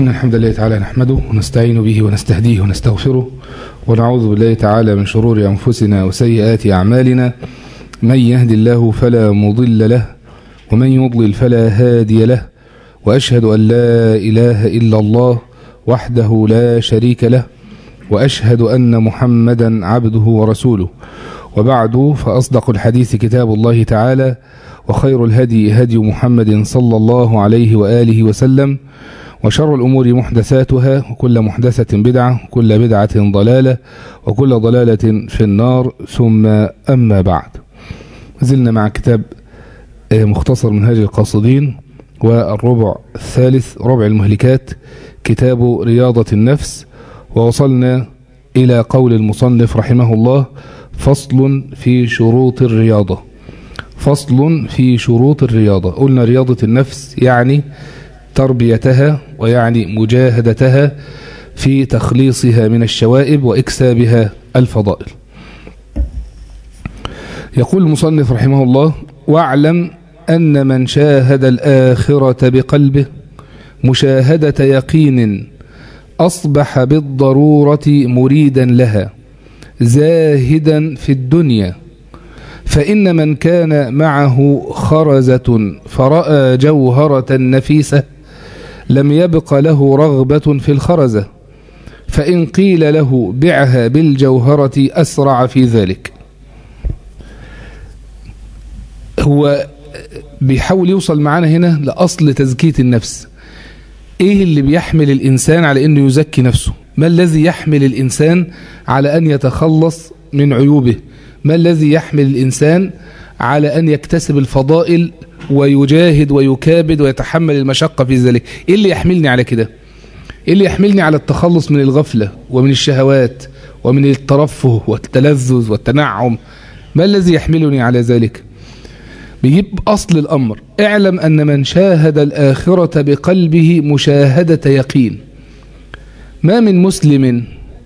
إن الحمد لله تعالى نحمده ونستعين به ونستهديه ونستغفره ونعوذ بالله تعالى من شرور أنفسنا وسيئات أعمالنا من يهد الله فلا مضل له ومن يضلل فلا هادي له وأشهد أن لا إله إلا الله وحده لا شريك له وأشهد أن محمدا عبده ورسوله وبعد فأصدق الحديث كتاب الله تعالى وخير الهدي هدي محمد صلى الله عليه وآله وسلم وشر الأمور محدثاتها وكل محدثة بدعة وكل بدعة ضلالة وكل ضلالة في النار ثم أما بعد زلنا مع كتاب مختصر منهاج القاصدين والربع الثالث ربع المهلكات كتاب رياضة النفس ووصلنا إلى قول المصنف رحمه الله فصل في شروط الرياضة فصل في شروط الرياضة قلنا رياضة النفس يعني تربيتها ويعني مجاهدتها في تخليصها من الشوائب وإكسابها الفضائل يقول المصنف رحمه الله واعلم أن من شاهد الآخرة بقلبه مشاهدة يقين أصبح بالضرورة مريدا لها زاهدا في الدنيا فإن من كان معه خرزة فرأى جوهرة نفيسة لم يبق له رغبة في الخرزة فإن قيل له بعها بالجوهرة أسرع في ذلك هو بيحاول يوصل معانا هنا لأصل تزكية النفس ايه اللي بيحمل الانسان على انه يزكي نفسه ما الذي يحمل الانسان على ان يتخلص من عيوبه ما الذي يحمل الانسان على ان يكتسب الفضائل ويجاهد ويكابد ويتحمل المشقة في ذلك ايه اللي يحملني على كده ايه اللي يحملني على التخلص من الغفلة ومن الشهوات ومن الترفه والتلذذ والتنعم ما الذي يحملني على ذلك بيجيب أصل الأمر اعلم أن من شاهد الآخرة بقلبه مشاهدة يقين ما من مسلم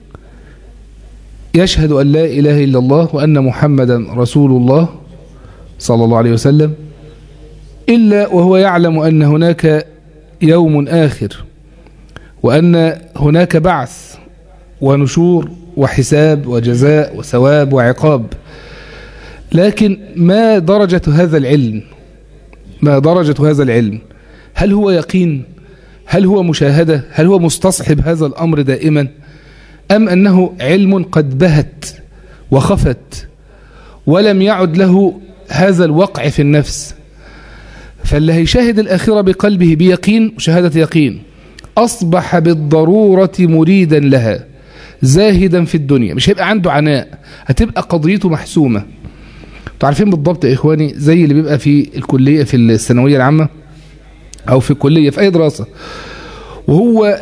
يشهد أن لا إله إلا الله وأن محمدا رسول الله صلى الله عليه وسلم إلا وهو يعلم أن هناك يوم آخر وأن هناك بعث ونشور وحساب وجزاء وثواب وعقاب لكن ما درجة هذا العلم ما درجة هذا العلم هل هو يقين هل هو مشاهدة هل هو مستصحب هذا الأمر دائما أم أنه علم قد بهت وخفت ولم يعد له هذا الوقع في النفس فاللي هيشاهد الآخرة بقلبه بيقين شهادة يقين أصبح بالضرورة مريدا لها زاهدا في الدنيا مش هيبقى عنده عناء هتبقى قضيته محسومة عارفين بالضبط يا إخواني زي اللي بيبقى في الكلية في الثانوية العامة أو في الكلية في أي دراسة وهو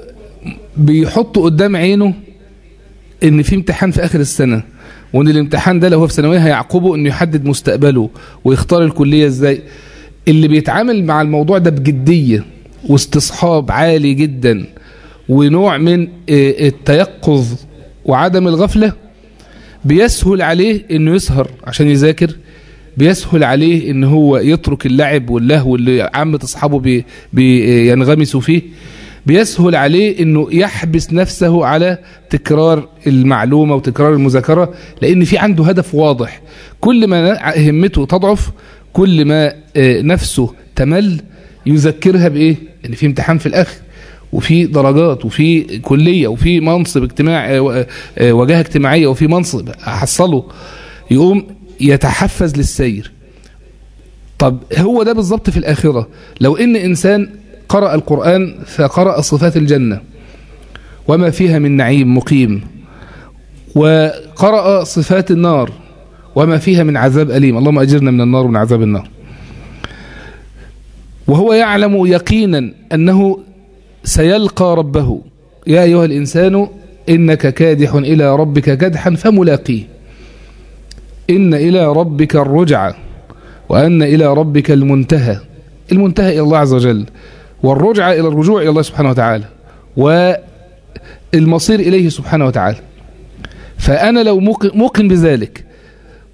بيحط قدام عينه إن في امتحان في آخر السنة وإن الامتحان ده لو هو في ثانوية هيعقبه إنه يحدد مستقبله ويختار الكلية إزاي اللي بيتعامل مع الموضوع ده بجدية واستصحاب عالي جدا ونوع من التيقظ وعدم الغفلة بيسهل عليه انه يسهر عشان يذاكر بيسهل عليه ان هو يترك اللعب واللهو اللي عامة اصحابه بي بينغمسوا فيه بيسهل عليه انه يحبس نفسه على تكرار المعلومة وتكرار المذاكرة لان في عنده هدف واضح كل ما همته تضعف كل ما نفسه تمل يذكرها بايه ان في امتحان في الاخر وفي درجات وفي كلية وفي منصب اجتماع وجهة اجتماعية وفي منصب حصله يقوم يتحفز للسير طب هو ده بالظبط في الآخرة لو إن إنسان قرأ القرآن فقرأ صفات الجنة وما فيها من نعيم مقيم وقرأ صفات النار وما فيها من عذاب أليم اللهم أجرنا من النار ومن عذاب النار وهو يعلم يقينا أنه سيلقى ربه يا أيها الإنسان إنك كادح إلى ربك كدحا فملاقيه إن إلى ربك الرجع وأن إلى ربك المنتهى المنتهى إلى الله عز وجل والرجع إلى الرجوع إلى الله سبحانه وتعالى والمصير إليه سبحانه وتعالى فأنا لو موقن بذلك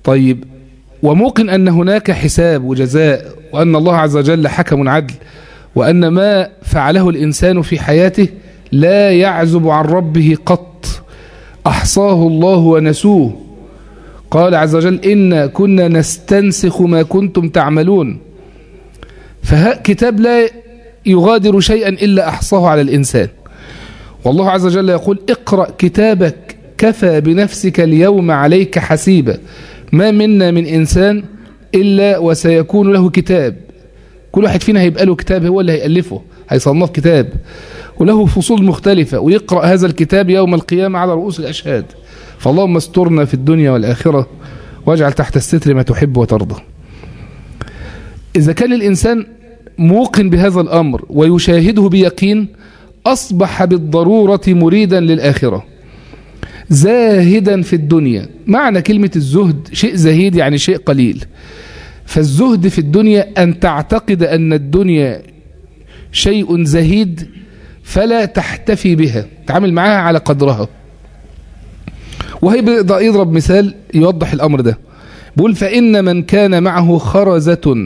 طيب وموقن أن هناك حساب وجزاء وأن الله عز وجل حكم عدل وأن ما فعله الإنسان في حياته لا يعزب عن ربه قط أحصاه الله ونسوه قال عز وجل إنا كنا نستنسخ ما كنتم تعملون فكتاب لا يغادر شيئا إلا أحصاه على الإنسان والله عز وجل يقول اقرأ كتابك كفى بنفسك اليوم عليك حسيبا ما منا من إنسان إلا وسيكون له كتاب كل واحد فينا هيبقى له كتاب هو اللي هيألفه هيصنف كتاب وله فصول مختلفة ويقرأ هذا الكتاب يوم القيامة على رؤوس الأشهاد فاللهم استرنا في الدنيا والآخرة واجعل تحت الستر ما تحب وترضى إذا كان الإنسان موقن بهذا الأمر ويشاهده بيقين أصبح بالضرورة مريدا للآخرة زاهدا في الدنيا معنى كلمة الزهد شيء زهيد يعني شيء قليل فالزهد في الدنيا أن تعتقد أن الدنيا شيء زهيد فلا تحتفي بها تعامل معها على قدرها وهي يضرب مثال يوضح الأمر ده بيقول فإن من كان معه خرزة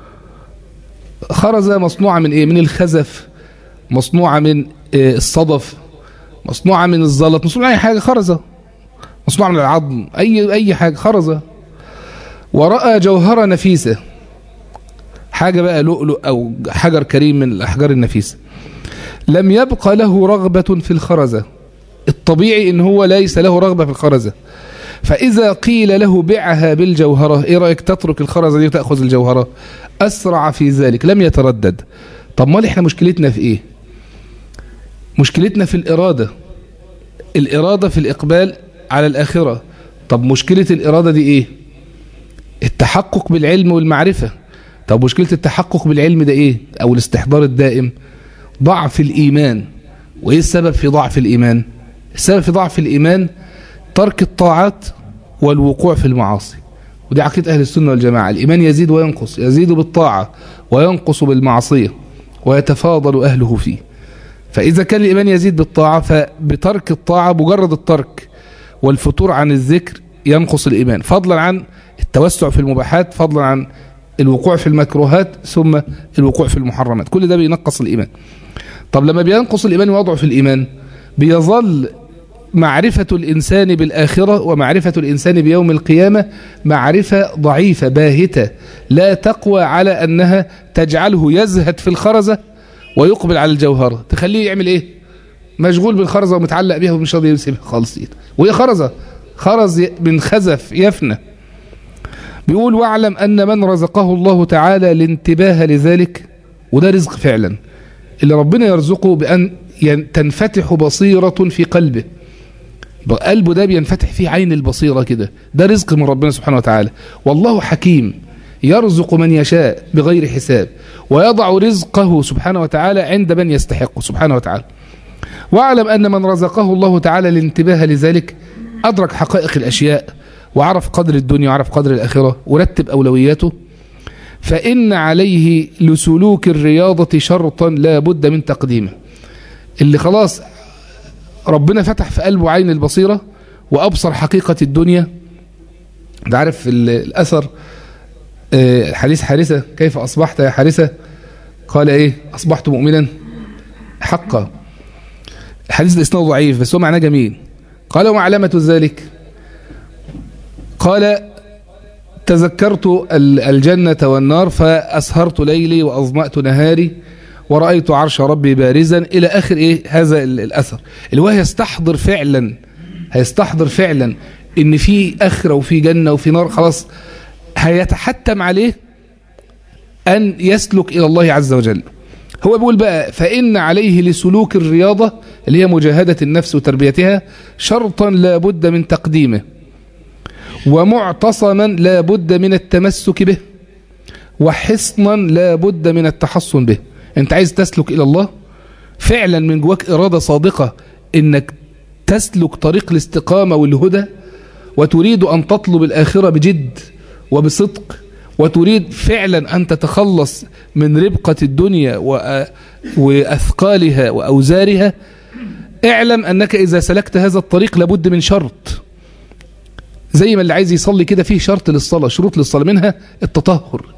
خرزة مصنوعة من إيه من الخزف مصنوعة من الصدف مصنوعة من الزلط مصنوعة أي حاجة خرزة مصنوعة من العظم أي أي حاجة خرزة ورأى جوهرة نفيسة حاجة بقى لؤلؤ أو حجر كريم من الأحجار النفيسة لم يبقى له رغبة في الخرزة الطبيعي إن هو ليس له رغبة في الخرزة فإذا قيل له بعها بالجوهرة إيه رأيك تترك الخرزة دي وتأخذ الجوهرة أسرع في ذلك لم يتردد طب ما إحنا مشكلتنا في إيه مشكلتنا في الإرادة الإرادة في الإقبال على الآخرة طب مشكلة الإرادة دي إيه التحقق بالعلم والمعرفة طب مشكلة التحقق بالعلم ده إيه أو الاستحضار الدائم ضعف الإيمان وإيه السبب في ضعف الإيمان السبب في ضعف الإيمان ترك الطاعات والوقوع في المعاصي ودي عقيدة أهل السنة والجماعة الإيمان يزيد وينقص يزيد بالطاعة وينقص بالمعصية ويتفاضل أهله فيه فإذا كان الإيمان يزيد بالطاعة فبترك الطاعة مجرد الترك والفتور عن الذكر ينقص الإيمان فضلا عن التوسع في المباحات فضلا عن الوقوع في المكروهات ثم الوقوع في المحرمات كل ده بينقص الإيمان طب لما بينقص الإيمان وضعه في الإيمان بيظل معرفة الإنسان بالآخرة ومعرفة الإنسان بيوم القيامة معرفة ضعيفة باهتة لا تقوى على أنها تجعله يزهد في الخرزة ويقبل على الجوهرة تخليه يعمل إيه مشغول بالخرزة ومتعلق بيها ومش راضي يسيبها خالص وهي خرزة خرز من خزف يفنى بيقول واعلم أن من رزقه الله تعالى الانتباه لذلك وده رزق فعلا اللي ربنا يرزقه بأن تنفتح بصيرة في قلبه قلبه ده بينفتح فيه عين البصيرة كده ده رزق من ربنا سبحانه وتعالى والله حكيم يرزق من يشاء بغير حساب ويضع رزقه سبحانه وتعالى عند من يستحقه سبحانه وتعالى واعلم أن من رزقه الله تعالى الانتباه لذلك أدرك حقائق الأشياء وعرف قدر الدنيا وعرف قدر الآخرة ورتب أولوياته فإن عليه لسلوك الرياضة شرطا لا بد من تقديمه اللي خلاص ربنا فتح في قلبه عين البصيرة وأبصر حقيقة الدنيا ده عارف الأثر حديث حارثة كيف أصبحت يا حارثة قال إيه أصبحت مؤمنا حقا الحديث الإسناد ضعيف بس هو معناه جميل قال وما علامة ذلك قال تذكرت الجنة والنار فأسهرت ليلي وأظمأت نهاري ورأيت عرش ربي بارزا إلى آخر إيه هذا الأثر اللي هو هيستحضر فعلا هيستحضر فعلا إن في آخرة وفي جنة وفي نار خلاص هيتحتم عليه أن يسلك إلى الله عز وجل هو بيقول بقى فإن عليه لسلوك الرياضة اللي هي مجاهدة النفس وتربيتها شرطا لا بد من تقديمه ومعتصما لا بد من التمسك به وحصنا لا بد من التحصن به انت عايز تسلك الى الله فعلا من جواك ارادة صادقة انك تسلك طريق الاستقامة والهدى وتريد ان تطلب الاخرة بجد وبصدق وتريد فعلا ان تتخلص من ربقة الدنيا واثقالها واوزارها اعلم انك اذا سلكت هذا الطريق لابد من شرط زي ما اللي عايز يصلي كده فيه شرط للصلاة شروط للصلاة منها التطهر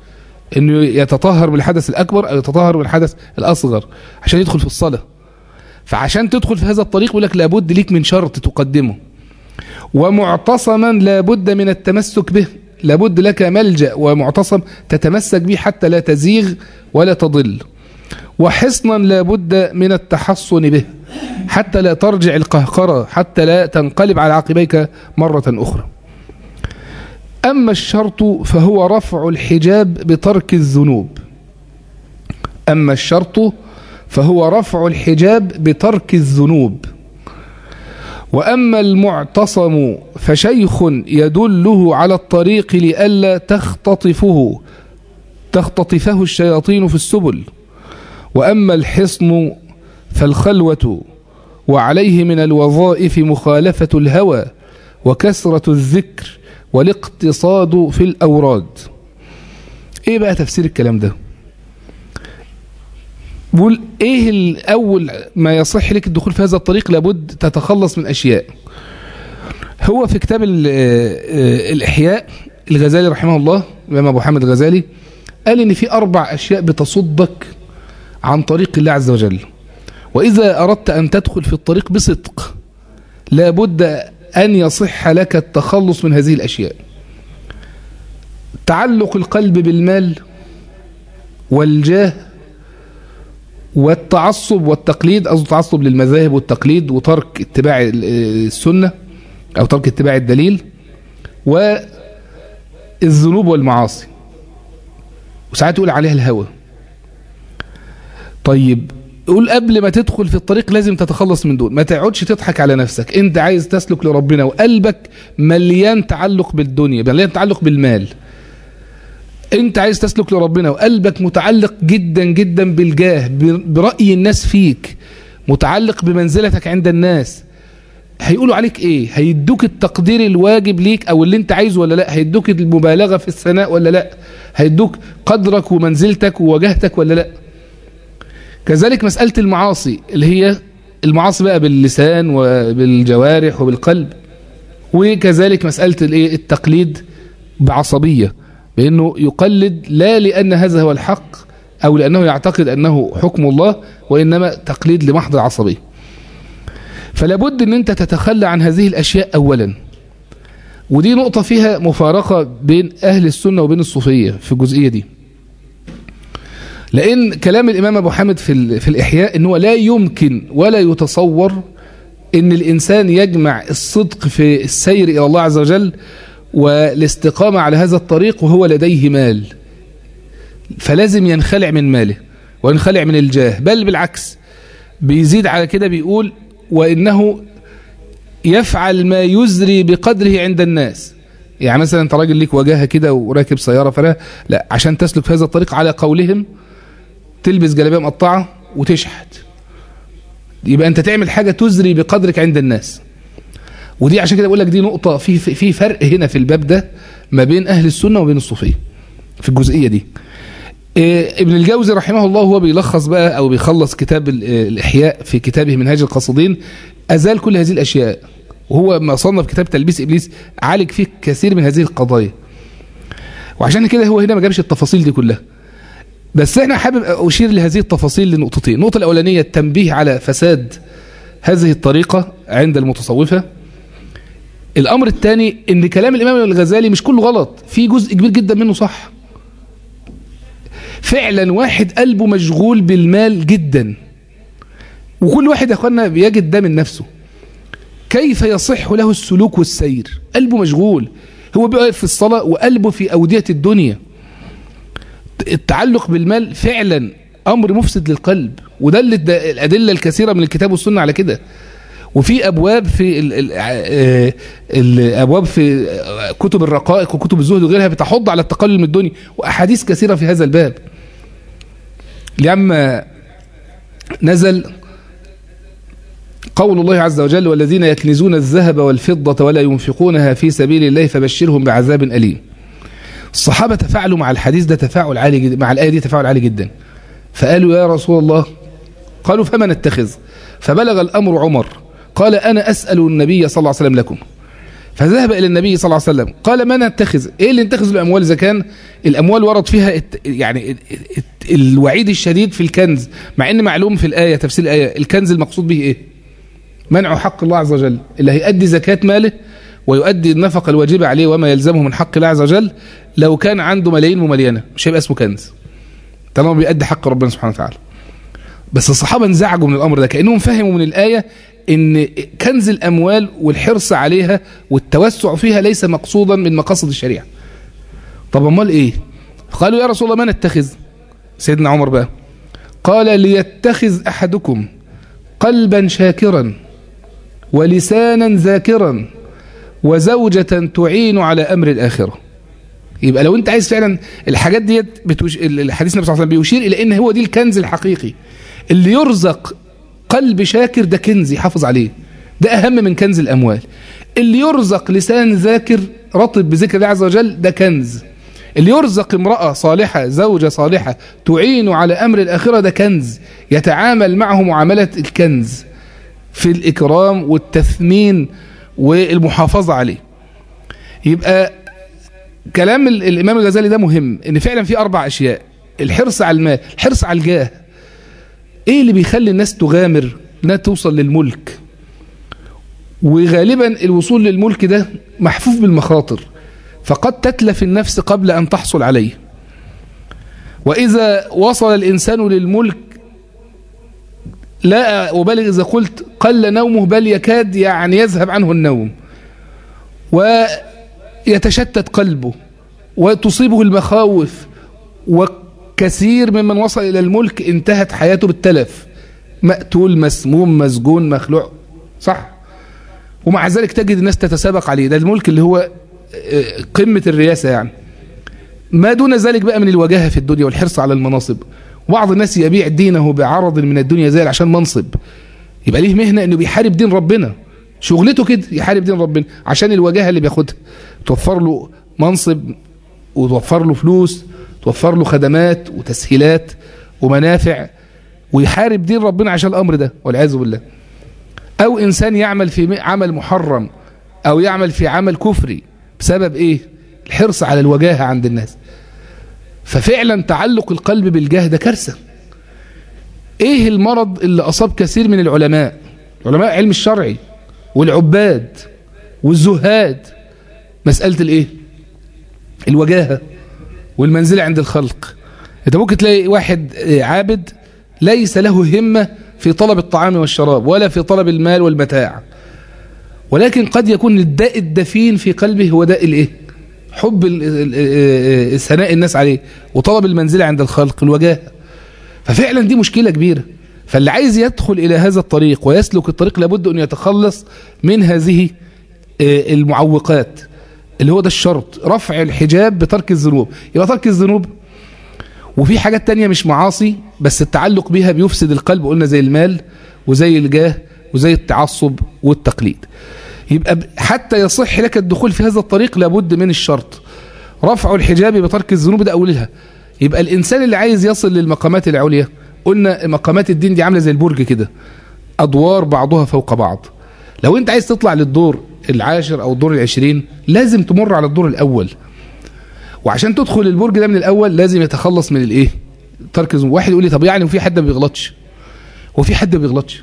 انه يتطهر بالحدث الاكبر او يتطهر بالحدث الاصغر عشان يدخل في الصلاه فعشان تدخل في هذا الطريق يقول لك لابد ليك من شرط تقدمه ومعتصما لابد من التمسك به لابد لك ملجأ ومعتصم تتمسك به حتى لا تزيغ ولا تضل وحصنا لابد من التحصن به حتى لا ترجع القهقرة حتى لا تنقلب على عقبيك مرة أخرى أما الشرط فهو رفع الحجاب بترك الذنوب أما الشرط فهو رفع الحجاب بترك الذنوب وأما المعتصم فشيخ يدله على الطريق لئلا تختطفه تختطفه الشياطين في السبل وأما الحصن فالخلوة وعليه من الوظائف مخالفة الهوى وكسرة الذكر والاقتصاد في الأوراد ايه بقى تفسير الكلام ده بقول ايه الاول ما يصح لك الدخول في هذا الطريق لابد تتخلص من اشياء هو في كتاب الاحياء الغزالي رحمه الله الامام ابو حامد الغزالي قال ان في اربع اشياء بتصدك عن طريق الله عز وجل واذا اردت ان تدخل في الطريق بصدق لابد ان يصح لك التخلص من هذه الاشياء تعلق القلب بالمال والجاه والتعصب والتقليد قصده تعصب للمذاهب والتقليد وترك اتباع السنة أو ترك اتباع الدليل والذنوب والمعاصي وساعات يقول عليها الهوى طيب قول قبل ما تدخل في الطريق لازم تتخلص من دول ما تقعدش تضحك على نفسك انت عايز تسلك لربنا وقلبك مليان تعلق بالدنيا مليان تعلق بالمال انت عايز تسلك لربنا وقلبك متعلق جدا جدا بالجاه برأي الناس فيك متعلق بمنزلتك عند الناس هيقولوا عليك ايه هيدوك التقدير الواجب ليك او اللي انت عايزه ولا لا هيدوك المبالغة في الثناء ولا لا هيدوك قدرك ومنزلتك ووجهتك ولا لا كذلك مسألة المعاصي اللي هي المعاصي بقى باللسان وبالجوارح وبالقلب وكذلك مسألة التقليد بعصبية بأنه يقلد لا لأن هذا هو الحق أو لأنه يعتقد أنه حكم الله وإنما تقليد لمحض العصبية فلا بد أن أنت تتخلى عن هذه الأشياء أولا ودي نقطة فيها مفارقة بين أهل السنة وبين الصوفية في الجزئية دي لأن كلام الإمام أبو حامد في, في الإحياء أنه لا يمكن ولا يتصور أن الإنسان يجمع الصدق في السير إلى الله عز وجل والاستقامة على هذا الطريق وهو لديه مال فلازم ينخلع من ماله وينخلع من الجاه بل بالعكس بيزيد على كده بيقول وإنه يفعل ما يزري بقدره عند الناس يعني مثلا انت راجل ليك وجاهه كده وراكب سيارة فلا لا عشان تسلك في هذا الطريق على قولهم تلبس جلابيه مقطعة وتشحت يبقى انت تعمل حاجة تزري بقدرك عند الناس ودي عشان كده بقول لك دي نقطة في في فرق هنا في الباب ده ما بين أهل السنة وبين الصوفية في الجزئية دي إيه ابن الجوزي رحمه الله هو بيلخص بقى أو بيخلص كتاب الإحياء في كتابه منهاج القصدين أزال كل هذه الأشياء وهو ما صنف كتاب تلبيس إبليس عالج فيه كثير من هذه القضايا وعشان كده هو هنا ما جابش التفاصيل دي كلها بس احنا حابب أشير لهذه التفاصيل لنقطتين النقطة الأولانية التنبيه على فساد هذه الطريقة عند المتصوفة الأمر الثاني ان كلام الإمام الغزالي مش كله غلط في جزء كبير جدا منه صح فعلا واحد قلبه مشغول بالمال جدا وكل واحد يا اخوانا بيجد ده من نفسه كيف يصح له السلوك والسير قلبه مشغول هو بيقف في الصلاة وقلبه في أودية الدنيا التعلق بالمال فعلا أمر مفسد للقلب وده الأدلة الكثيرة من الكتاب والسنة على كده وفي أبواب في ال ال الأبواب في كتب الرقائق وكتب الزهد وغيرها بتحض على التقلل من الدنيا وأحاديث كثيرة في هذا الباب لما نزل قول الله عز وجل والذين يكنزون الذهب والفضة ولا ينفقونها في سبيل الله فبشرهم بعذاب أليم الصحابة تفاعلوا مع الحديث ده تفاعل عالي جدا مع الآية دي تفاعل عالي جدا فقالوا يا رسول الله قالوا فما نتخذ فبلغ الأمر عمر قال أنا أسأل النبي صلى الله عليه وسلم لكم فذهب إلى النبي صلى الله عليه وسلم قال ما نتخذ إيه اللي نتخذ الأموال إذا كان الأموال ورد فيها الت... يعني الت... الت... الوعيد الشديد في الكنز مع إن معلوم في الآية تفسير الآية الكنز المقصود به إيه منع حق الله عز وجل اللي هيؤدي زكاة ماله ويؤدي النفقة الواجبة عليه وما يلزمه من حق الله عز وجل لو كان عنده ملايين ومليانة مش هيبقى اسمه كنز طالما بيؤدي حق ربنا سبحانه وتعالى بس الصحابة انزعجوا من الأمر ده كأنهم فهموا من الآية ان كنز الأموال والحرص عليها والتوسع فيها ليس مقصودا من مقاصد الشريعة طب امال ايه قالوا يا رسول الله ما نتخذ سيدنا عمر بقى قال ليتخذ أحدكم قلبا شاكرا ولسانا ذاكرا وزوجة تعين على أمر الآخرة يبقى لو انت عايز فعلا الحاجات ديت بتوش... الحديث النبي صلى الله عليه وسلم بيشير الى ان هو دي الكنز الحقيقي اللي يرزق قلب شاكر ده كنز يحافظ عليه ده اهم من كنز الاموال اللي يرزق لسان ذاكر رطب بذكر الله عز وجل ده كنز اللي يرزق امرأة صالحة زوجة صالحة تعين على أمر الآخرة ده كنز يتعامل معه معاملة الكنز في الإكرام والتثمين والمحافظة عليه يبقى كلام الإمام الغزالي ده مهم إن فعلا في أربع أشياء الحرص على المال الحرص على الجاه إيه اللي بيخلي الناس تغامر انها توصل للملك وغالبا الوصول للملك ده محفوف بالمخاطر فقد تتلف النفس قبل أن تحصل عليه وإذا وصل الإنسان للملك لا وبالغ إذا قلت قل نومه بل يكاد يعني يذهب عنه النوم ويتشتت قلبه وتصيبه المخاوف وكثير ممن وصل إلى الملك انتهت حياته بالتلف مقتول مسموم مسجون مخلوع صح ومع ذلك تجد الناس تتسابق عليه ده الملك اللي هو قمة الرياسة يعني ما دون ذلك بقى من الوجاهة في الدنيا والحرص على المناصب بعض الناس يبيع دينه بعرض من الدنيا زي عشان منصب يبقى ليه مهنة انه بيحارب دين ربنا شغلته كده يحارب دين ربنا عشان الوجاهة اللي بياخدها توفر له منصب وتوفر له فلوس توفر له خدمات وتسهيلات ومنافع ويحارب دين ربنا عشان الامر ده والعياذ بالله او انسان يعمل في عمل محرم او يعمل في عمل كفري بسبب ايه الحرص على الوجاهة عند الناس ففعلا تعلق القلب بالجاه ده كارثة ايه المرض اللي اصاب كثير من العلماء علماء علم الشرعي والعباد والزهاد مسألة الايه الوجاهة والمنزلة عند الخلق انت ممكن تلاقي واحد عابد ليس له همة في طلب الطعام والشراب ولا في طلب المال والمتاع ولكن قد يكون الداء الدفين في قلبه هو داء الايه حب ثناء الناس عليه وطلب المنزلة عند الخلق الوجاهة ففعلا دي مشكلة كبيرة فاللي عايز يدخل إلى هذا الطريق ويسلك الطريق لابد أن يتخلص من هذه المعوقات اللي هو ده الشرط رفع الحجاب بترك الذنوب يبقى ترك الذنوب وفي حاجات تانية مش معاصي بس التعلق بها بيفسد القلب قلنا زي المال وزي الجاه وزي التعصب والتقليد يبقى حتى يصح لك الدخول في هذا الطريق لابد من الشرط رفع الحجاب بترك الذنوب ده أولها يبقى الإنسان اللي عايز يصل للمقامات العليا قلنا مقامات الدين دي عاملة زي البرج كده أدوار بعضها فوق بعض لو أنت عايز تطلع للدور العاشر أو الدور العشرين لازم تمر على الدور الأول وعشان تدخل البرج ده من الأول لازم يتخلص من الإيه ترك الذنوب واحد يقول لي طب يعني وفي حد ما بيغلطش هو في حد ما بيغلطش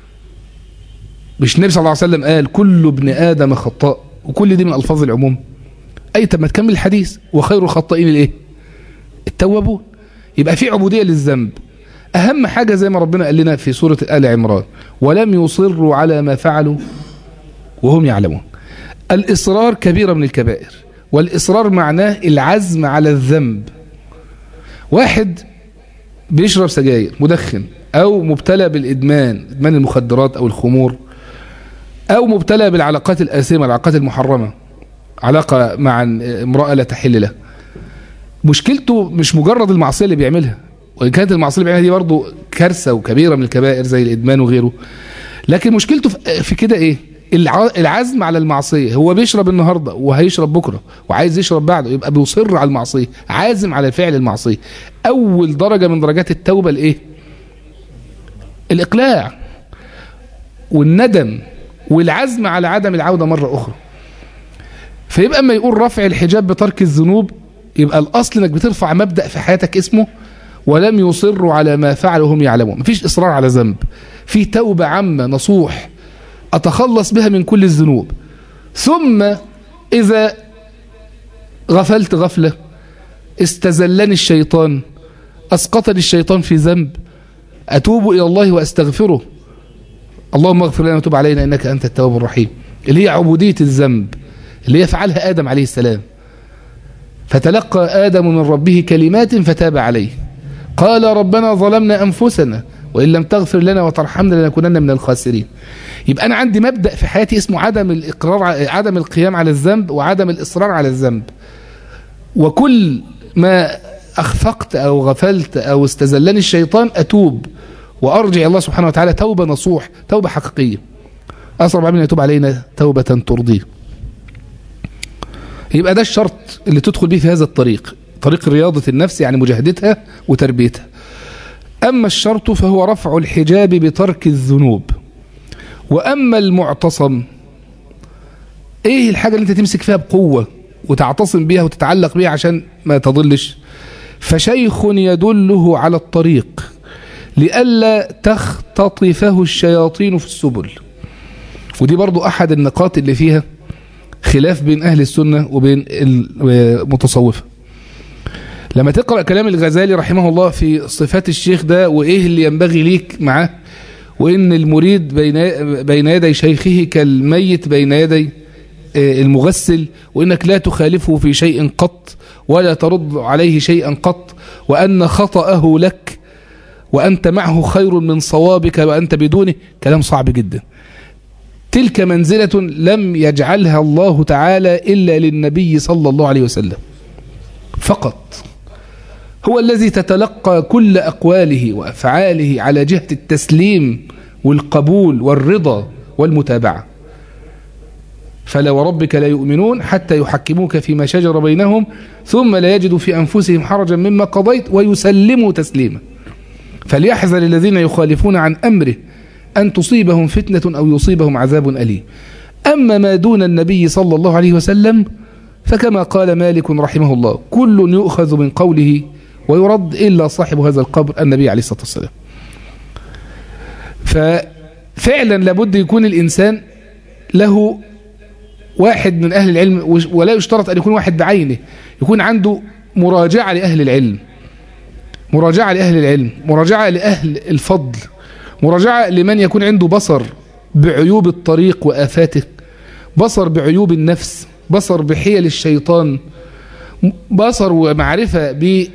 مش النبي صلى الله عليه وسلم قال كل ابن آدم خطاء وكل دي من ألفاظ العموم أي طب ما تكمل الحديث وخير الخطائين الإيه التوابون يبقى في عبودية للذنب أهم حاجة زي ما ربنا قال لنا في سورة آل عمران ولم يصروا على ما فعلوا وهم يعلمون الإصرار كبيرة من الكبائر والإصرار معناه العزم على الذنب واحد بيشرب سجاير مدخن أو مبتلى بالإدمان إدمان المخدرات أو الخمور أو مبتلى بالعلاقات الآثمة العلاقات المحرمة علاقة مع امرأة لا تحل له مشكلته مش مجرد المعصية اللي بيعملها وإن كانت المعصية اللي بيعملها دي برضه كارثة وكبيرة من الكبائر زي الإدمان وغيره لكن مشكلته في كده إيه العزم على المعصية هو بيشرب النهاردة وهيشرب بكرة وعايز يشرب بعده يبقى بيصر على المعصية عازم على فعل المعصية أول درجة من درجات التوبة الإيه الإقلاع والندم والعزم على عدم العودة مرة أخرى فيبقى اما يقول رفع الحجاب بترك الذنوب يبقى الاصل انك بترفع مبدا في حياتك اسمه ولم يصروا على ما فعلوا هم يعلمون مفيش اصرار على ذنب في توبه عامه نصوح اتخلص بها من كل الذنوب ثم اذا غفلت غفله استزلني الشيطان اسقطني الشيطان في ذنب اتوب الى الله واستغفره اللهم اغفر لنا وتب علينا انك انت التواب الرحيم اللي هي عبوديه الذنب اللي يفعلها ادم عليه السلام فتلقى ادم من ربه كلمات فتاب عليه قال ربنا ظلمنا انفسنا وان لم تغفر لنا وترحمنا لنكونن من الخاسرين يبقى انا عندي مبدا في حياتي اسمه عدم الاقرار عدم القيام على الذنب وعدم الاصرار على الذنب وكل ما اخفقت او غفلت او استزلني الشيطان اتوب وارجع الله سبحانه وتعالى توبه نصوح توبه حقيقيه اسرع بعمل يتوب علينا توبه ترضيه يبقى ده الشرط اللي تدخل به في هذا الطريق طريق رياضة النفس يعني مجاهدتها وتربيتها أما الشرط فهو رفع الحجاب بترك الذنوب وأما المعتصم إيه الحاجة اللي أنت تمسك فيها بقوة وتعتصم بيها وتتعلق بيها عشان ما تضلش فشيخ يدله على الطريق لئلا تختطفه الشياطين في السبل ودي برضو أحد النقاط اللي فيها خلاف بين أهل السنة وبين المتصوفة لما تقرأ كلام الغزالي رحمه الله في صفات الشيخ ده وإيه اللي ينبغي ليك معاه وإن المريد بين بين يدي شيخه كالميت بين يدي المغسل وإنك لا تخالفه في شيء قط ولا ترد عليه شيئا قط وأن خطأه لك وأنت معه خير من صوابك وأنت بدونه كلام صعب جدا تلك منزلة لم يجعلها الله تعالى إلا للنبي صلى الله عليه وسلم فقط هو الذي تتلقى كل أقواله وأفعاله على جهة التسليم والقبول والرضا والمتابعة فلا وربك لا يؤمنون حتى يحكموك فيما شجر بينهم ثم لا يجدوا في أنفسهم حرجا مما قضيت ويسلموا تسليما فليحذر الذين يخالفون عن أمره أن تصيبهم فتنة أو يصيبهم عذاب أليم أما ما دون النبي صلى الله عليه وسلم فكما قال مالك رحمه الله كل يؤخذ من قوله ويرد إلا صاحب هذا القبر النبي عليه الصلاة والسلام ففعلا لابد يكون الإنسان له واحد من أهل العلم ولا يشترط أن يكون واحد بعينه يكون عنده مراجعة لأهل العلم مراجعة لأهل العلم مراجعة لأهل الفضل مراجعة لمن يكون عنده بصر بعيوب الطريق وآفاته بصر بعيوب النفس بصر بحيل الشيطان بصر ومعرفة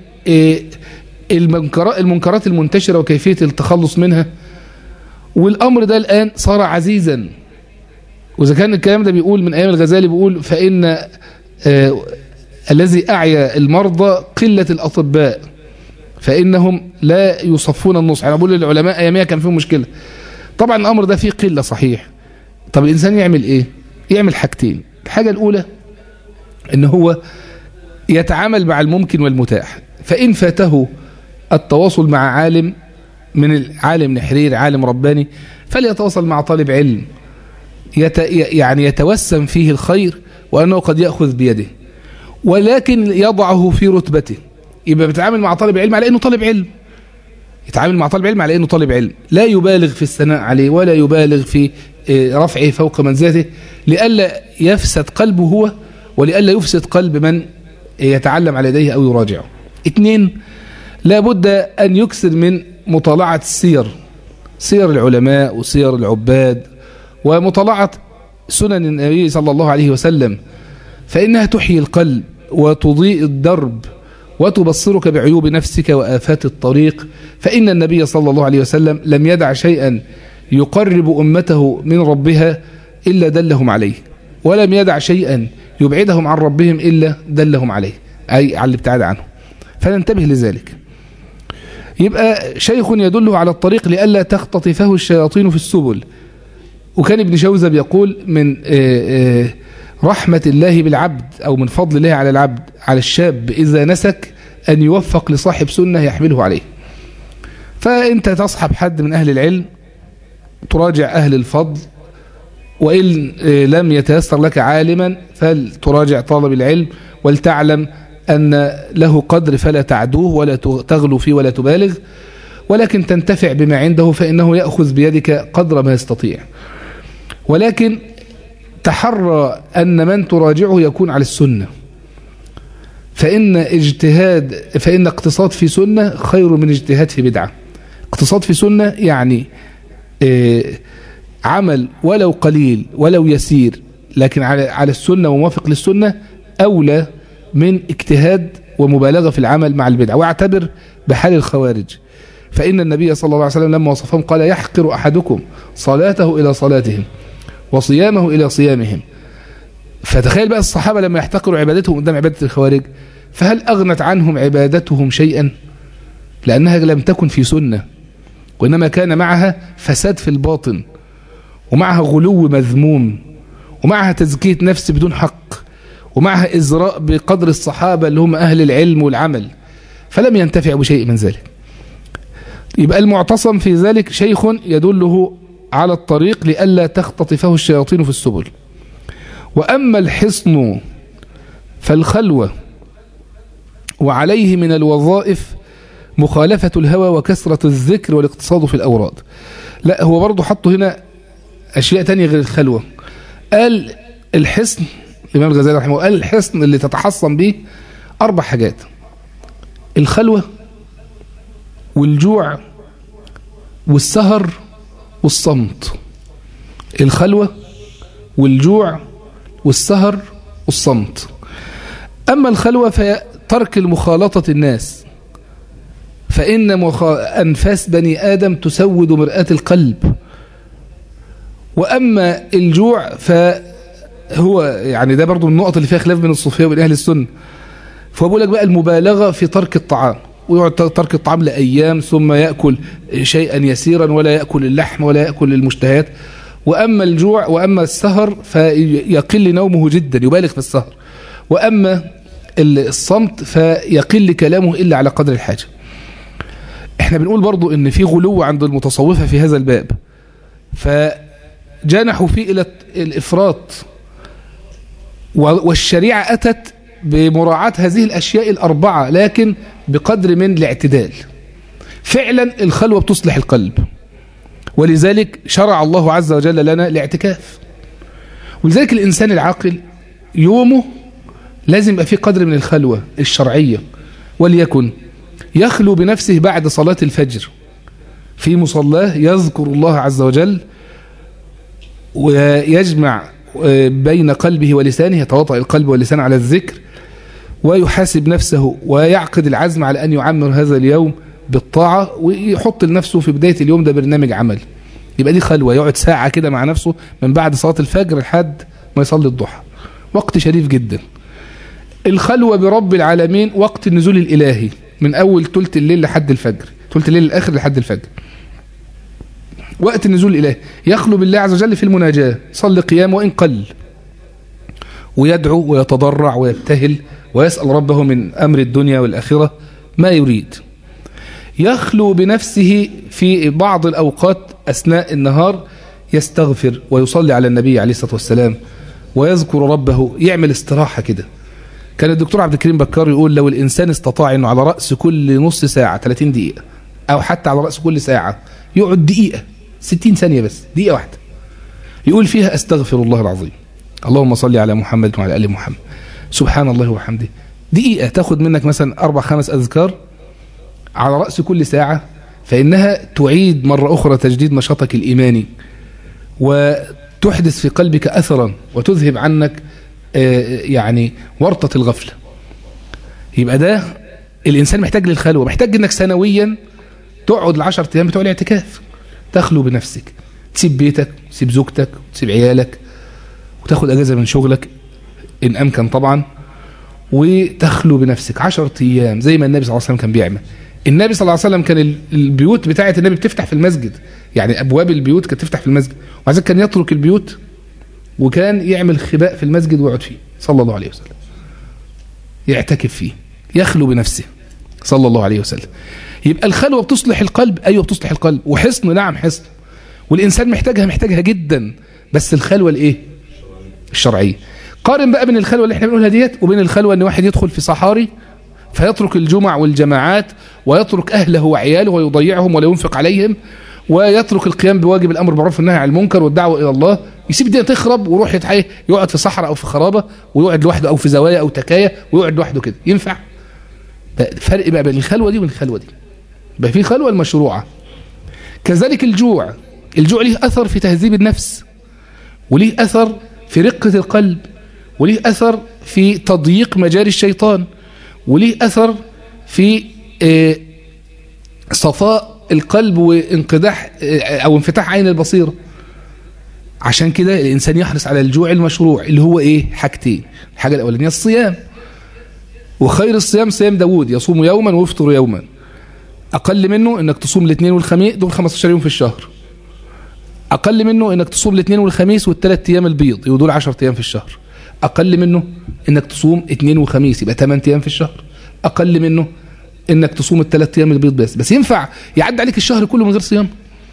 بالمنكرات المنتشرة وكيفية التخلص منها والأمر ده الآن صار عزيزا وإذا كان الكلام ده بيقول من أيام الغزالي بيقول فإن آه الذي أعيا المرضى قلة الأطباء فإنهم لا يصفون النصح أنا بقول للعلماء أياميها كان فيهم مشكلة طبعا الأمر ده فيه قلة صحيح طب الإنسان يعمل إيه يعمل حاجتين الحاجة الأولى إن هو يتعامل مع الممكن والمتاح فإن فاته التواصل مع عالم من العالم نحرير عالم رباني فليتواصل مع طالب علم يت يعني يتوسم فيه الخير وأنه قد يأخذ بيده ولكن يضعه في رتبته يبقى بيتعامل مع طالب علم على انه طالب علم يتعامل مع طالب علم على انه طالب علم لا يبالغ في الثناء عليه ولا يبالغ في رفعه فوق منزلته لئلا يفسد قلبه هو ولئلا يفسد قلب من يتعلم على يديه او يراجعه اثنين لابد ان يكثر من مطالعه السير سير العلماء وسير العباد ومطالعه سنن النبي صلى الله عليه وسلم فانها تحيي القلب وتضيء الدرب وتبصرك بعيوب نفسك وآفات الطريق فإن النبي صلى الله عليه وسلم لم يدع شيئا يقرب أمته من ربها إلا دلهم عليه ولم يدع شيئا يبعدهم عن ربهم إلا دلهم عليه أي على الابتعاد عنه فننتبه لذلك يبقى شيخ يدله على الطريق لئلا تختطفه الشياطين في السبل وكان ابن شوزب يقول من آآ آآ رحمة الله بالعبد أو من فضل الله على العبد على الشاب إذا نسك أن يوفق لصاحب سنة يحمله عليه فأنت تصحب حد من أهل العلم تراجع أهل الفضل وإن لم يتيسر لك عالما فلتراجع طالب العلم ولتعلم أن له قدر فلا تعدوه ولا تغلو فيه ولا تبالغ ولكن تنتفع بما عنده فإنه يأخذ بيدك قدر ما يستطيع ولكن تحرى أن من تراجعه يكون على السنة فإن اجتهاد فإن اقتصاد في سنة خير من اجتهاد في بدعة اقتصاد في سنة يعني عمل ولو قليل ولو يسير لكن على على السنة وموافق للسنة أولى من اجتهاد ومبالغة في العمل مع البدعة واعتبر بحال الخوارج فإن النبي صلى الله عليه وسلم لما وصفهم قال يحقر أحدكم صلاته إلى صلاتهم وصيامه إلى صيامهم فتخيل بقى الصحابة لما يحتقروا عبادتهم قدام عبادة الخوارج فهل أغنت عنهم عبادتهم شيئا لأنها لم تكن في سنة وإنما كان معها فساد في الباطن ومعها غلو مذموم ومعها تزكية نفس بدون حق ومعها إزراء بقدر الصحابة اللي هم أهل العلم والعمل فلم ينتفع بشيء من ذلك يبقى المعتصم في ذلك شيخ يدله على الطريق لئلا تختطفه الشياطين في السبل وأما الحصن فالخلوة وعليه من الوظائف مخالفة الهوى وكسرة الذكر والاقتصاد في الأوراد لا هو برضه حطه هنا أشياء تانية غير الخلوة قال الحصن الإمام الغزالي رحمه قال الحصن اللي تتحصن به أربع حاجات الخلوة والجوع والسهر والصمت الخلوة والجوع والسهر والصمت أما الخلوة فترك المخالطة الناس فإن مخا... أنفاس بني آدم تسود مرآة القلب وأما الجوع فهو يعني ده برضو من النقط اللي فيها خلاف بين الصوفية وبين أهل السنة فبقول لك بقى المبالغة في ترك الطعام ويقعد ترك الطعام لأيام ثم يأكل شيئا يسيرا ولا يأكل اللحم ولا يأكل المشتهيات وأما الجوع وأما السهر فيقل نومه جدا يبالغ في السهر وأما الصمت فيقل كلامه إلا على قدر الحاجة احنا بنقول برضو ان في غلو عند المتصوفة في هذا الباب فجنحوا فيه إلى الإفراط والشريعة أتت بمراعاة هذه الأشياء الأربعة لكن بقدر من الاعتدال فعلا الخلوة بتصلح القلب ولذلك شرع الله عز وجل لنا الاعتكاف ولذلك الإنسان العاقل يومه لازم يبقى فيه قدر من الخلوة الشرعية وليكن يخلو بنفسه بعد صلاة الفجر في مصلاه يذكر الله عز وجل ويجمع بين قلبه ولسانه يتواطأ القلب واللسان على الذكر ويحاسب نفسه ويعقد العزم على أن يعمر هذا اليوم بالطاعة ويحط لنفسه في بداية اليوم ده برنامج عمل يبقى دي خلوة يقعد ساعة كده مع نفسه من بعد صلاة الفجر لحد ما يصلي الضحى وقت شريف جدا الخلوة برب العالمين وقت النزول الإلهي من أول تلت الليل لحد الفجر تلت الليل الآخر لحد الفجر وقت النزول الإلهي يخلو بالله عز وجل في المناجاة صلي قيام وإن قل ويدعو ويتضرع ويبتهل ويسأل ربه من أمر الدنيا والآخرة ما يريد يخلو بنفسه في بعض الأوقات أثناء النهار يستغفر ويصلي على النبي عليه الصلاة والسلام ويذكر ربه يعمل استراحة كده كان الدكتور عبد الكريم بكار يقول لو الإنسان استطاع أنه على رأس كل نص ساعة 30 دقيقة أو حتى على رأس كل ساعة يقعد دقيقة 60 ثانية بس دقيقة واحدة يقول فيها أستغفر الله العظيم اللهم صل على محمد وعلى آل محمد سبحان الله وحمده دقيقة تاخد منك مثلا أربع خمس أذكار على رأس كل ساعة فإنها تعيد مرة أخرى تجديد نشاطك الإيماني وتحدث في قلبك أثرا وتذهب عنك يعني ورطة الغفلة يبقى ده الإنسان محتاج للخلوة محتاج أنك سنويا تقعد العشر أيام بتوع الاعتكاف تخلو بنفسك تسيب بيتك تسيب زوجتك تسيب عيالك وتاخد أجازة من شغلك إن أمكن طبعا وتخلو بنفسك عشر أيام زي ما النبي صلى الله عليه وسلم كان بيعمل النبي صلى الله عليه وسلم كان البيوت بتاعة النبي بتفتح في المسجد يعني أبواب البيوت كانت تفتح في المسجد وعزيز كان يترك البيوت وكان يعمل خباء في المسجد ويقعد فيه صلى الله عليه وسلم يعتكف فيه يخلو بنفسه صلى الله عليه وسلم يبقى الخلوة بتصلح القلب أيوة بتصلح القلب وحصن نعم حصن والإنسان محتاجها محتاجها جدا بس الخلوة الايه الشرعية قارن بقى بين الخلوة اللي احنا بنقولها ديت وبين الخلوة ان واحد يدخل في صحاري فيترك الجمع والجماعات ويترك أهله وعياله ويضيعهم ولا ينفق عليهم ويترك القيام بواجب الأمر بالمعروف والنهي عن المنكر والدعوة إلى الله يسيب الدنيا تخرب ويروح يتحي يقعد في صحراء أو في خرابة ويقعد لوحده أو في زوايا أو تكاية ويقعد لوحده كده ينفع فرق بقى بين الخلوة دي وبين الخلوة دي بقى في خلوة المشروعة كذلك الجوع الجوع ليه أثر في تهذيب النفس وليه أثر في رقة القلب وليه أثر في تضييق مجاري الشيطان وليه أثر في صفاء القلب وانقداح أو انفتاح عين البصيرة عشان كده الإنسان يحرص على الجوع المشروع اللي هو إيه حاجتين الحاجة الأولانية الصيام وخير الصيام صيام داود يصوم يوما ويفطر يوما أقل منه إنك تصوم الاثنين والخميس دول 15 يوم في الشهر أقل منه إنك تصوم الاثنين والخميس والثلاث أيام البيض ودول 10 أيام في الشهر أقل منه إنك تصوم اثنين وخميس يبقى 8 أيام في الشهر أقل منه إنك تصوم الثلاث أيام البيض بس بس ينفع يعدي عليك الشهر كله من غير صيام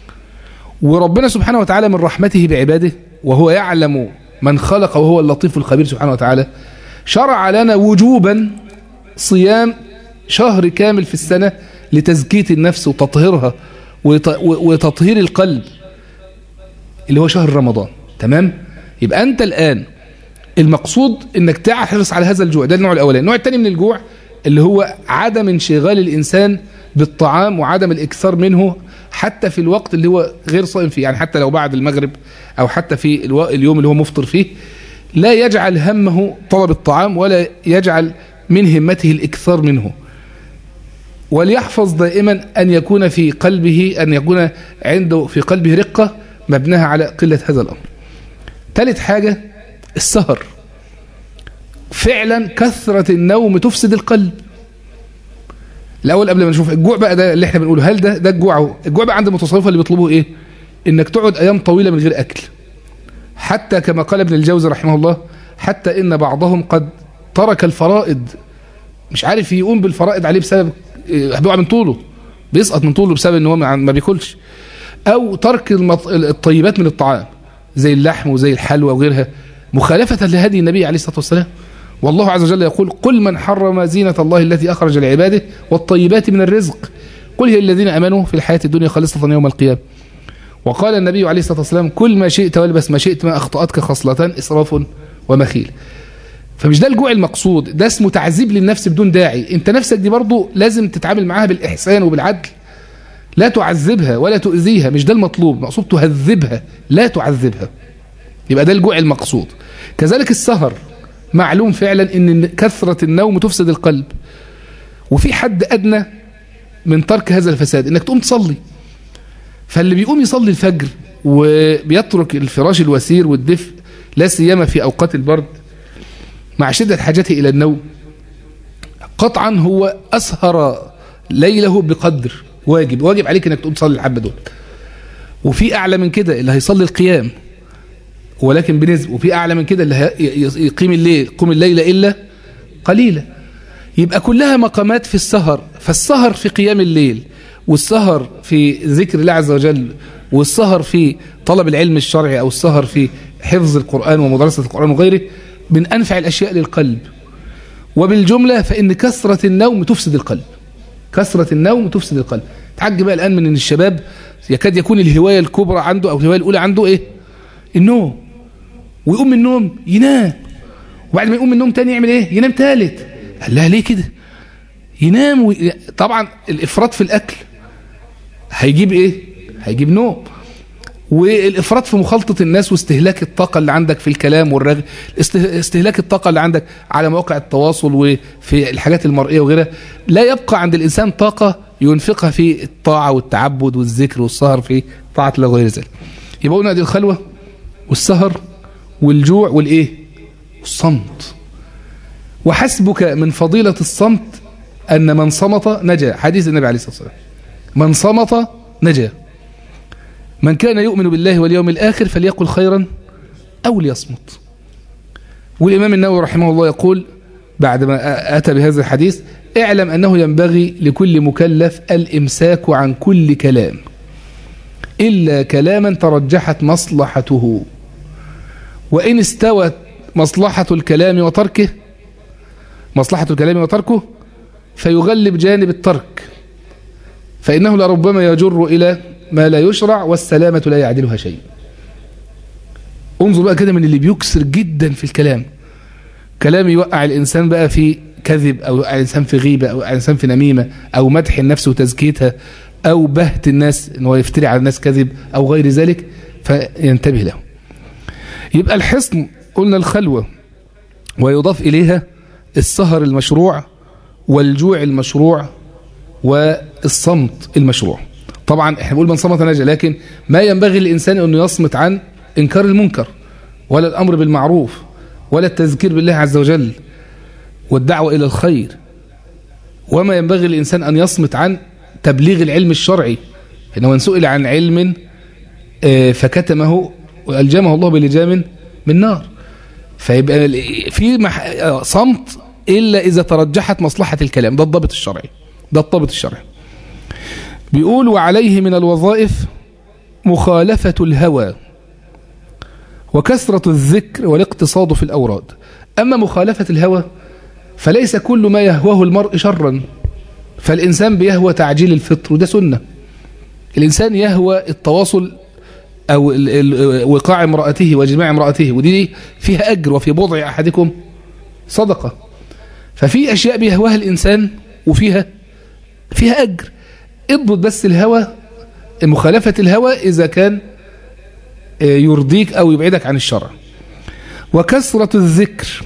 وربنا سبحانه وتعالى من رحمته بعباده وهو يعلم من خلق وهو اللطيف الخبير سبحانه وتعالى شرع لنا وجوبا صيام شهر كامل في السنة لتزكية النفس وتطهيرها وتطهير القلب اللي هو شهر رمضان تمام يبقى أنت الآن المقصود انك تحرص على هذا الجوع ده النوع الاولاني النوع الثاني من الجوع اللي هو عدم انشغال الانسان بالطعام وعدم الاكثار منه حتى في الوقت اللي هو غير صائم فيه يعني حتى لو بعد المغرب او حتى في اليوم اللي هو مفطر فيه لا يجعل همه طلب الطعام ولا يجعل من همته الاكثار منه وليحفظ دائما ان يكون في قلبه ان يكون عنده في قلبه رقه مبناها على قله هذا الامر ثالث حاجه السهر فعلا كثرة النوم تفسد القلب الأول قبل ما نشوف الجوع بقى ده اللي احنا بنقوله هل ده ده الجوع اهو الجوع بقى عند المتصوفة اللي بيطلبوا ايه انك تقعد ايام طويلة من غير اكل حتى كما قال ابن الجوزي رحمه الله حتى ان بعضهم قد ترك الفرائض مش عارف يقوم بالفرائض عليه بسبب بيقع من طوله بيسقط من طوله بسبب ان هو ما بياكلش او ترك الطيبات من الطعام زي اللحم وزي الحلوى وغيرها مخالفة لهدي النبي عليه الصلاة والسلام والله عز وجل يقول قل من حرم زينة الله التي أخرج لعباده والطيبات من الرزق قل هي الذين أمنوا في الحياة الدنيا خالصة يوم القيامة وقال النبي عليه الصلاة والسلام كل ما شئت والبس ما شئت ما أخطأتك خصلتان إسراف ومخيل فمش ده الجوع المقصود ده اسمه تعذيب للنفس بدون داعي انت نفسك دي برضو لازم تتعامل معاها بالإحسان وبالعدل لا تعذبها ولا تؤذيها مش ده المطلوب مقصود تهذبها لا تعذبها يبقى ده الجوع المقصود كذلك السهر معلوم فعلا ان كثرة النوم تفسد القلب وفي حد أدنى من ترك هذا الفساد انك تقوم تصلي فاللي بيقوم يصلي الفجر وبيترك الفراش الوسير والدفء لا سيما في أوقات البرد مع شدة حاجته إلى النوم قطعا هو أسهر ليله بقدر واجب واجب عليك انك تقوم تصلي الحبة دول وفي أعلى من كده اللي هيصلي القيام ولكن بنسبة وفي أعلى من كده اللي يقيم الليل قم الليل إلا قليلا يبقى كلها مقامات في السهر فالسهر في قيام الليل والسهر في ذكر الله عز وجل والسهر في طلب العلم الشرعي أو السهر في حفظ القرآن ومدرسة القرآن وغيره من أنفع الأشياء للقلب وبالجملة فإن كثرة النوم تفسد القلب كثرة النوم تفسد القلب تعجب بقى الآن من أن الشباب يكاد يكون الهواية الكبرى عنده أو الهواية الأولى عنده إيه النوم ويقوم من النوم ينام وبعد ما يقوم من النوم تاني يعمل ايه ينام تالت قال لها ليه كده ينام وي... طبعا الافراط في الاكل هيجيب ايه هيجيب نوم والافراط في مخالطه الناس واستهلاك الطاقه اللي عندك في الكلام والرغي استهلاك الطاقه اللي عندك على مواقع التواصل وفي الحاجات المرئيه وغيرها لا يبقى عند الانسان طاقه ينفقها في الطاعه والتعبد والذكر والسهر في طاعه الله وغير ذلك يبقى قلنا دي الخلوه والسهر والجوع والايه والصمت وحسبك من فضيلة الصمت أن من صمت نجا حديث النبي عليه الصلاة والسلام من صمت نجا من كان يؤمن بالله واليوم الآخر فليقل خيرا أو ليصمت والإمام النووي رحمه الله يقول بعدما أتى بهذا الحديث اعلم أنه ينبغي لكل مكلف الإمساك عن كل كلام إلا كلاما ترجحت مصلحته وإن استوت مصلحة الكلام وتركه مصلحة الكلام وتركه فيغلب جانب الترك فإنه لربما يجر إلى ما لا يشرع والسلامة لا يعدلها شيء انظر بقى كده من اللي بيكسر جدا في الكلام كلام يوقع الإنسان بقى في كذب أو يوقع الإنسان في غيبة أو يوقع الإنسان في نميمة أو مدح النفس وتزكيتها أو بهت الناس إن هو يفتري على الناس كذب أو غير ذلك فينتبه له يبقى الحصن قلنا الخلوة ويضاف إليها السهر المشروع والجوع المشروع والصمت المشروع طبعا احنا بنقول من صمت نجا لكن ما ينبغي للإنسان أنه يصمت عن إنكار المنكر ولا الأمر بالمعروف ولا التذكير بالله عز وجل والدعوة إلى الخير وما ينبغي للإنسان أن يصمت عن تبليغ العلم الشرعي إنه من سئل عن علم فكتمه وألجمه الله بلجام من نار فيبقى في مح... صمت إلا إذا ترجحت مصلحة الكلام ده الضابط الشرعي ده الضابط الشرعي بيقول وعليه من الوظائف مخالفة الهوى وكثرة الذكر والاقتصاد في الأوراد أما مخالفة الهوى فليس كل ما يهواه المرء شرا فالإنسان بيهوى تعجيل الفطر وده سنة الإنسان يهوى التواصل أو وقاع امرأته وجماع امرأته ودي فيها أجر وفي بضع أحدكم صدقة ففي أشياء بيهواها الإنسان وفيها فيها أجر اضبط بس الهوى مخالفة الهوى إذا كان يرضيك أو يبعدك عن الشرع وكثرة الذكر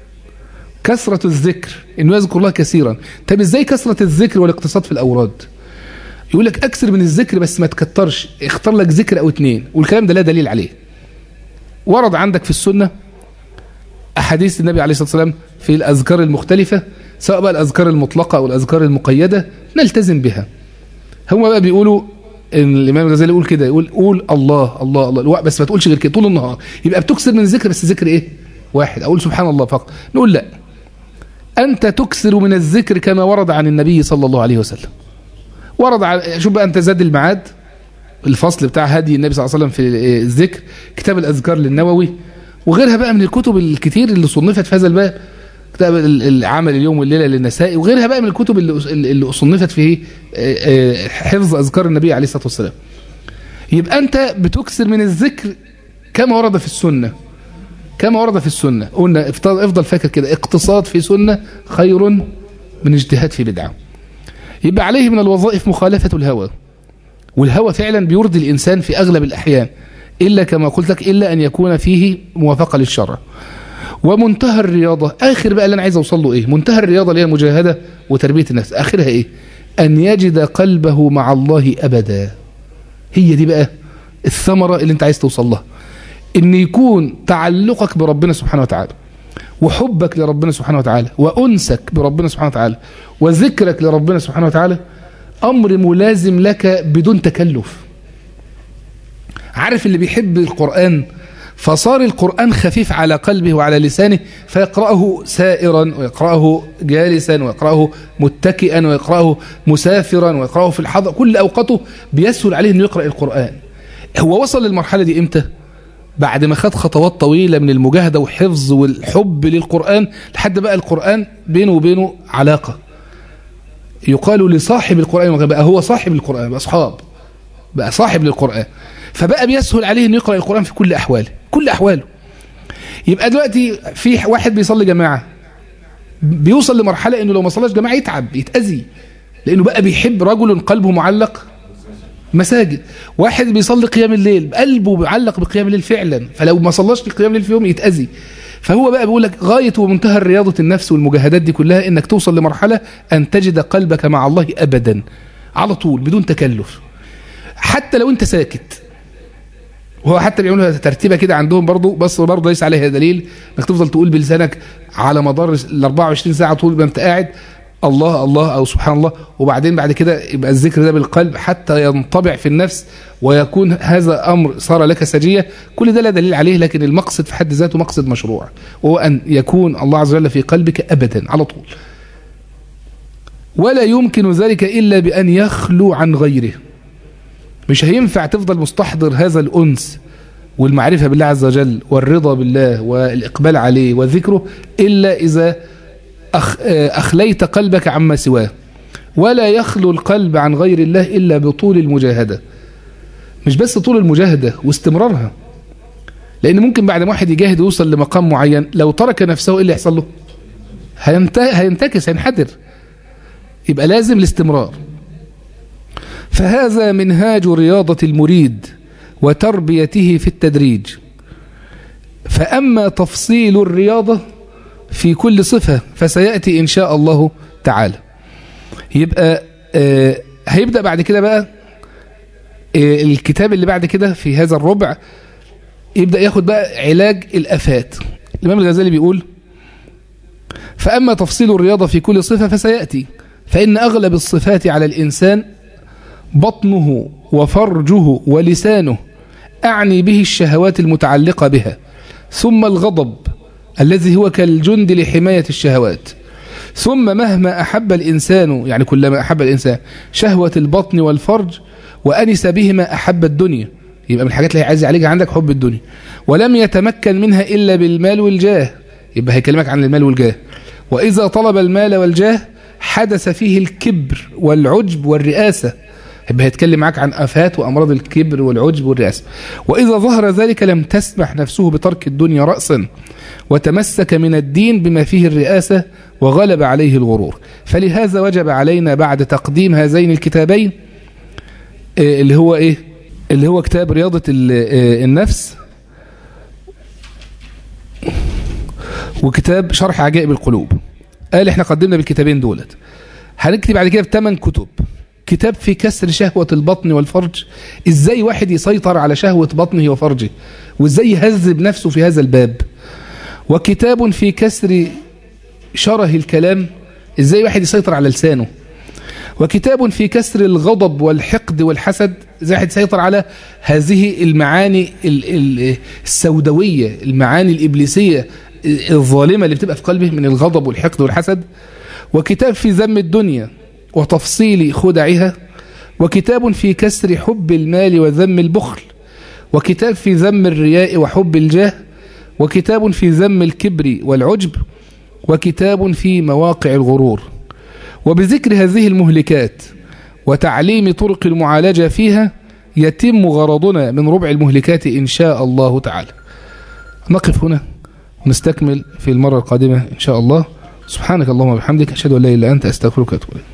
كثرة الذكر إنه يذكر الله كثيرا طب إزاي كثرة الذكر والاقتصاد في الأوراد يقول لك أكثر من الذكر بس ما تكترش اختار لك ذكر أو اتنين والكلام ده لا دليل عليه ورد عندك في السنة أحاديث النبي عليه الصلاة والسلام في الأذكار المختلفة سواء بقى الأذكار المطلقة أو الأذكار المقيدة نلتزم بها هم بقى بيقولوا ان الامام الغزالي يقول كده يقول قول الله الله الله بس ما تقولش غير كده طول النهار يبقى بتكسر من الذكر بس ذكر ايه واحد اقول سبحان الله فقط نقول لا انت تكسر من الذكر كما ورد عن النبي صلى الله عليه وسلم ورد عن شوف بقى انت زاد الميعاد الفصل بتاع هدي النبي صلى الله عليه وسلم في الذكر كتاب الاذكار للنووي وغيرها بقى من الكتب الكتير اللي صنفت في هذا الباب كتاب العمل اليوم والليلة للنسائي وغيرها بقى من الكتب اللي اللي صنفت في حفظ أذكار النبي عليه الصلاة والسلام يبقى أنت بتكسر من الذكر كما ورد في السنة كما ورد في السنة قلنا افضل فاكر كده اقتصاد في سنة خير من اجتهاد في بدعة يبقى عليه من الوظائف مخالفة الهوى والهوى فعلا بيرضي الإنسان في أغلب الأحيان إلا كما قلت لك إلا أن يكون فيه موافقة للشرع ومنتهى الرياضة آخر بقى اللي أنا عايز أوصل له إيه منتهى الرياضة اللي هي مجاهدة وتربية النفس آخرها إيه أن يجد قلبه مع الله أبدا هي دي بقى الثمرة اللي أنت عايز توصل لها أن يكون تعلقك بربنا سبحانه وتعالى وحبك لربنا سبحانه وتعالى وأنسك بربنا سبحانه وتعالى وذكرك لربنا سبحانه وتعالى أمر ملازم لك بدون تكلف عارف اللي بيحب القرآن فصار القرآن خفيف على قلبه وعلى لسانه فيقرأه سائرا ويقرأه جالسا ويقرأه متكئا ويقرأه مسافرا ويقرأه في الحضر كل أوقاته بيسهل عليه أنه يقرأ القرآن هو وصل للمرحلة دي إمتى؟ بعد ما خد خطوات طويلة من المجاهدة والحفظ والحب للقرآن لحد بقى القرآن بينه وبينه علاقة يقال لصاحب القرآن بقى هو صاحب القرآن بقى أصحاب بقى صاحب للقرآن فبقى بيسهل عليه أن يقرأ القرآن في كل أحواله كل أحواله يبقى دلوقتي في واحد بيصلي جماعة بيوصل لمرحلة أنه لو ما صلاش جماعة يتعب يتأذي لأنه بقى بيحب رجل قلبه معلق مساجد واحد بيصلي قيام الليل قلبه معلق بقيام الليل فعلا فلو ما صلاش في قيام الليل في يوم يتأذي فهو بقى بيقول لك غاية ومنتهى رياضة النفس والمجاهدات دي كلها انك توصل لمرحلة ان تجد قلبك مع الله ابدا على طول بدون تكلف حتى لو انت ساكت وهو حتى بيعملوا ترتيبه كده عندهم برضو بس برضه ليس عليها دليل انك تفضل تقول بلسانك على مدار ال 24 ساعه طول ما انت قاعد الله الله او سبحان الله وبعدين بعد كده يبقى الذكر ده بالقلب حتى ينطبع في النفس ويكون هذا امر صار لك سجيه كل ده لا دليل عليه لكن المقصد في حد ذاته مقصد مشروع وهو ان يكون الله عز وجل في قلبك ابدا على طول ولا يمكن ذلك الا بان يخلو عن غيره مش هينفع تفضل مستحضر هذا الأنس والمعرفة بالله عز وجل والرضا بالله والإقبال عليه وذكره إلا إذا أخ أخليت قلبك عما سواه ولا يخلو القلب عن غير الله إلا بطول المجاهدة مش بس طول المجاهدة واستمرارها لأن ممكن بعد ما واحد يجاهد ويوصل لمقام معين لو ترك نفسه إيه اللي يحصل له هينتكس هينحدر يبقى لازم الاستمرار فهذا منهاج رياضة المريد وتربيته في التدريج فأما تفصيل الرياضة في كل صفة فسيأتي إن شاء الله تعالى يبقى آه هيبدأ بعد كده بقى آه الكتاب اللي بعد كده في هذا الربع يبدأ ياخد بقى علاج الأفات الإمام الغزالي بيقول فأما تفصيل الرياضة في كل صفة فسيأتي فإن أغلب الصفات على الإنسان بطنه وفرجه ولسانه أعني به الشهوات المتعلقة بها ثم الغضب الذي هو كالجند لحماية الشهوات ثم مهما أحب الإنسان يعني كلما أحب الإنسان شهوة البطن والفرج وأنس بهما أحب الدنيا يبقى من الحاجات اللي عايز يعالجها عندك حب الدنيا ولم يتمكن منها إلا بالمال والجاه يبقى هيكلمك عن المال والجاه وإذا طلب المال والجاه حدث فيه الكبر والعجب والرئاسة يبقى هيتكلم معاك عن آفات وأمراض الكبر والعجب والرئاسة وإذا ظهر ذلك لم تسمح نفسه بترك الدنيا رأسا وتمسك من الدين بما فيه الرئاسة وغلب عليه الغرور فلهذا وجب علينا بعد تقديم هذين الكتابين اللي هو إيه اللي هو كتاب رياضة النفس وكتاب شرح عجائب القلوب قال احنا قدمنا بالكتابين دولت هنكتب بعد كده بثمان كتب كتاب في كسر شهوة البطن والفرج ازاي واحد يسيطر على شهوة بطنه وفرجه وازاي يهذب نفسه في هذا الباب وكتاب في كسر شره الكلام ازاي واحد يسيطر على لسانه وكتاب في كسر الغضب والحقد والحسد ازاي واحد يسيطر على هذه المعاني السوداوية المعاني الإبليسية الظالمة اللي بتبقى في قلبه من الغضب والحقد والحسد وكتاب في ذم الدنيا وتفصيل خدعها وكتاب في كسر حب المال وذم البخل وكتاب في ذم الرياء وحب الجاه وكتاب في ذم الكبر والعجب وكتاب في مواقع الغرور وبذكر هذه المهلكات وتعليم طرق المعالجة فيها يتم غرضنا من ربع المهلكات إن شاء الله تعالى نقف هنا ونستكمل في المرة القادمة إن شاء الله سبحانك اللهم وبحمدك أشهد أن لا إله إلا أنت أستغفرك وأتوب إليك